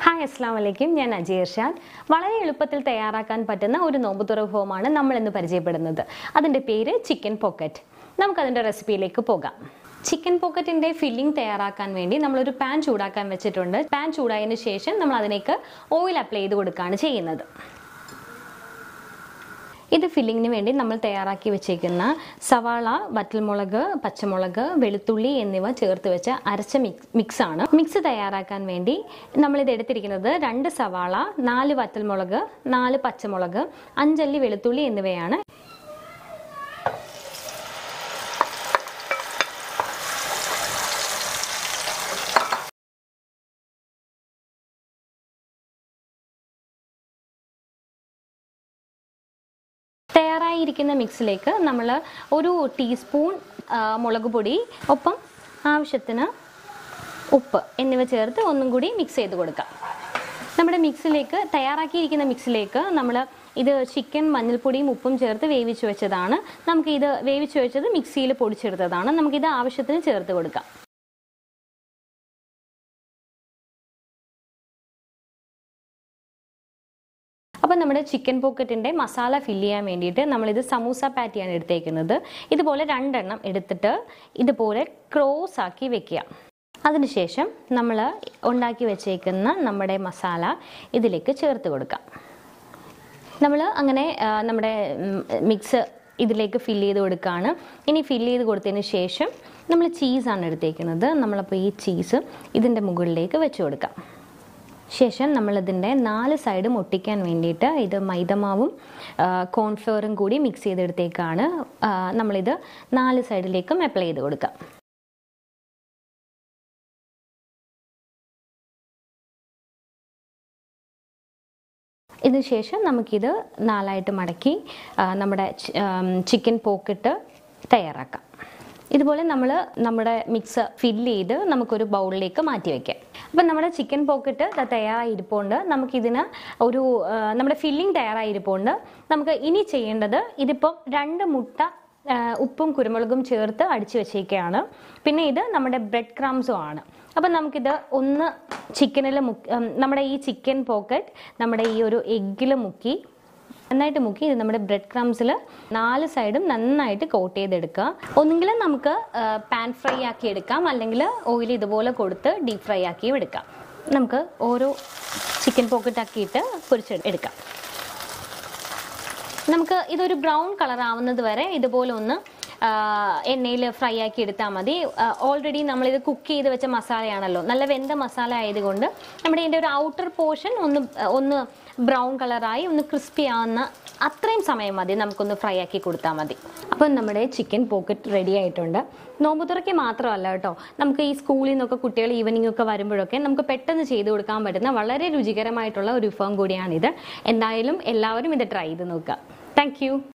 hi അസ്സാം വലൈക്കും ഞാൻ അജയ് ഇർഷാദ് വളരെ എളുപ്പത്തിൽ തയ്യാറാക്കാൻ പറ്റുന്ന ഒരു നോമ്പുതുറ വിഭവമാണ് നമ്മൾ ഇന്ന് പരിചയപ്പെടുന്നത് അതിൻ്റെ പേര് ചിക്കൻ പോക്കറ്റ് നമുക്കതിൻ്റെ റെസിപ്പിയിലേക്ക് പോകാം ചിക്കൻ പോക്കറ്റിൻ്റെ ഫില്ലിംഗ് തയ്യാറാക്കാൻ വേണ്ടി നമ്മളൊരു പാൻ ചൂടാക്കാൻ വെച്ചിട്ടുണ്ട് പാൻ ചൂടായതിനു ശേഷം നമ്മൾ അതിലേക്ക് ഓയിൽ അപ്ലൈ ചെയ്ത് കൊടുക്കുകയാണ് ചെയ്യുന്നത് ഇത് ഫില്ലിങ്ങിന് വേണ്ടി നമ്മൾ തയ്യാറാക്കി വെച്ചേക്കുന്ന സവാള വറ്റൽമുളക് പച്ചമുളക് വെളുത്തുള്ളി എന്നിവ ചേർത്ത് വെച്ച അരച്ച മിക്സ് മിക്സ് ആണ് മിക്സ് തയ്യാറാക്കാൻ വേണ്ടി നമ്മളിത് എടുത്തിരിക്കുന്നത് രണ്ട് സവാള നാല് വറ്റൽമുളക് നാല് പച്ചമുളക് അഞ്ചല്ലി വെളുത്തുള്ളി എന്നിവയാണ് തയ്യാറായിരിക്കുന്ന മിക്സിലേക്ക് നമ്മൾ ഒരു ടീസ്പൂൺ ആ, മുളക് പൊടി ഒപ്പം ആവശ്യത്തിന് ഉപ്പ് എന്നിവ ചേർത്ത് ഒന്നും കൂടി മിക്സ് ചെയ്ത് കൊടുക്കാം നമ്മുടെ മിക്സിലേക്ക് തയ്യാറാക്കിയിരിക്കുന്ന മിക്സിലേക്ക് നമ്മൾ ഇത് ചിക്കൻ മഞ്ഞൾപ്പൊടിയും ഉപ്പും ചേർത്ത് വേവിച്ച് വെച്ചതാണ് നമുക്ക് ഇത് വേവിച്ച് വെച്ചത് മിക്സിയിൽ പൊടിച്ചെടുത്തതാണ് നമുക്കിത് ആവശ്യത്തിന് ചേർത്ത് കൊടുക്കാം അപ്പം നമ്മുടെ ചിക്കൻ പോക്കറ്റിൻ്റെ മസാല ഫില്ല് ചെയ്യാൻ വേണ്ടിയിട്ട് നമ്മളിത് സമൂസ പാറ്റിയാണ് എടുത്തേക്കുന്നത് ഇതുപോലെ രണ്ടെണ്ണം എടുത്തിട്ട് ഇതുപോലെ ക്രോസ് ആക്കി വെക്കുക അതിനുശേഷം നമ്മൾ ഉണ്ടാക്കി വെച്ചേക്കുന്ന നമ്മുടെ മസാല ഇതിലേക്ക് ചേർത്ത് കൊടുക്കാം നമ്മൾ അങ്ങനെ ആ, നമ്മുടെ മിക്സ് ഇതിലേക്ക് ഫില്ല് ചെയ്ത് കൊടുക്കുകയാണ് ഇനി ഫില്ല് ചെയ്ത് കൊടുത്തതിന് ശേഷം നമ്മൾ ചീസാണ് എടുത്തേക്കുന്നത് നമ്മളപ്പോൾ ഈ ചീസ് ഇതിൻ്റെ മുകളിലേക്ക് വെച്ച് കൊടുക്കാം ശേഷം നമ്മളിതിൻ്റെ നാല് സൈഡും ഒട്ടിക്കാൻ വേണ്ടിയിട്ട് ഇത് മൈദമാവും ആ, കോൺഫ്ലവറും കൂടി മിക്സ് ചെയ്തെടുത്തേക്കാണ് ആ, നമ്മളിത് നാല് സൈഡിലേക്കും അപ്ലൈ ചെയ്ത് കൊടുക്കാം ഇതിന് ശേഷം നമുക്കിത് നാലായിട്ട് മടക്കി ആ, നമ്മുടെ ചി- ആം, ചിക്കൻ പോക്കറ്റ് തയ്യാറാക്കാം ഇതുപോലെ നമ്മൾ നമ്മുടെ മിക്സ് ഫില്ല് ചെയ്ത് നമുക്കൊരു ബൗളിലേക്ക് മാറ്റി വയ്ക്കാം അപ്പം നമ്മുടെ ചിക്കൻ പോക്കറ്റ് ദാ തയ്യാറായിരിപ്പുണ്ട് നമുക്കിതിന് ഒരു ആ, നമ്മുടെ ഫില്ലിംഗ് തയ്യാറായിരിപ്പുണ്ട് നമുക്ക് ഇനി ചെയ്യേണ്ടത് ഇതിപ്പം രണ്ട് മുട്ട ആ, ഉപ്പും കുരുമുളകും ചേർത്ത് അടിച്ചു വെച്ചേക്കുകയാണ് പിന്നെ ഇത് നമ്മുടെ ബ്രെഡ് ക്രംസും ആണ് അപ്പം നമുക്കിത് ഒന്ന് ചിക്കനിൽ മുക്കി ഉം, നമ്മുടെ ഈ ചിക്കൻ പോക്കറ്റ് നമ്മുടെ ഈ ഒരു എഗ്ഗിൽ മുക്കി നന്നായിട്ട് മുക്കി ഇത് നമ്മുടെ ബ്രെഡ് ക്രംസിൽ നാല് സൈഡും നന്നായിട്ട് കോട്ട് ചെയ്തെടുക്കുക ഒന്നുകിൽ നമുക്ക് പാൻ ഫ്രൈ ആക്കി എടുക്കാം അല്ലെങ്കിൽ ഓയിൽ ഇതുപോലെ കൊടുത്ത് ഡീപ് ഫ്രൈ ആക്കിയും എടുക്കാം നമുക്ക് ഓരോ ചിക്കൻ പോക്കറ്റ് ആക്കിയിട്ട് പൊരിച്ച് എടുക്കാം നമുക്ക് ഇതൊരു ബ്രൗൺ കളർ ആവുന്നത് വരെ ഇതുപോലെ ഒന്ന് എണ്ണയിൽ ഫ്രൈ ആക്കി എടുത്താൽ മതി ഓൾറെഡി നമ്മളിത് കുക്ക് ചെയ്ത് വെച്ച മസാലയാണല്ലോ നല്ല വെന്ത മസാല ആയതുകൊണ്ട് നമ്മുടെ ഇതിൻ്റെ ഒരു ഔട്ടർ പോർഷൻ ഒന്ന് ആ, ഒന്ന് ബ്രൗൺ കളറായി ഒന്ന് ക്രിസ്പി ആവുന്ന അത്രയും സമയം മതി നമുക്കൊന്ന് ഫ്രൈ ആക്കി കൊടുത്താൽ മതി അപ്പം നമ്മുടെ ചിക്കൻ പോക്കറ്റ് റെഡി ആയിട്ടുണ്ട് നോമ്പുതുറയ്ക്ക് മാത്രമല്ല കേട്ടോ നമുക്ക് ഈ സ്കൂളിൽ നിന്നൊക്കെ കുട്ടികൾ ഈവനിംഗ് ഒക്കെ വരുമ്പോഴൊക്കെ നമുക്ക് പെട്ടെന്ന് ചെയ്ത് കൊടുക്കാൻ പറ്റുന്ന വളരെ രുചികരമായിട്ടുള്ള ഒരു വിഭവം കൂടിയാണിത് എന്തായാലും എല്ലാവരും ഇത് ട്രൈ ചെയ്ത് നോക്കുക താങ്ക്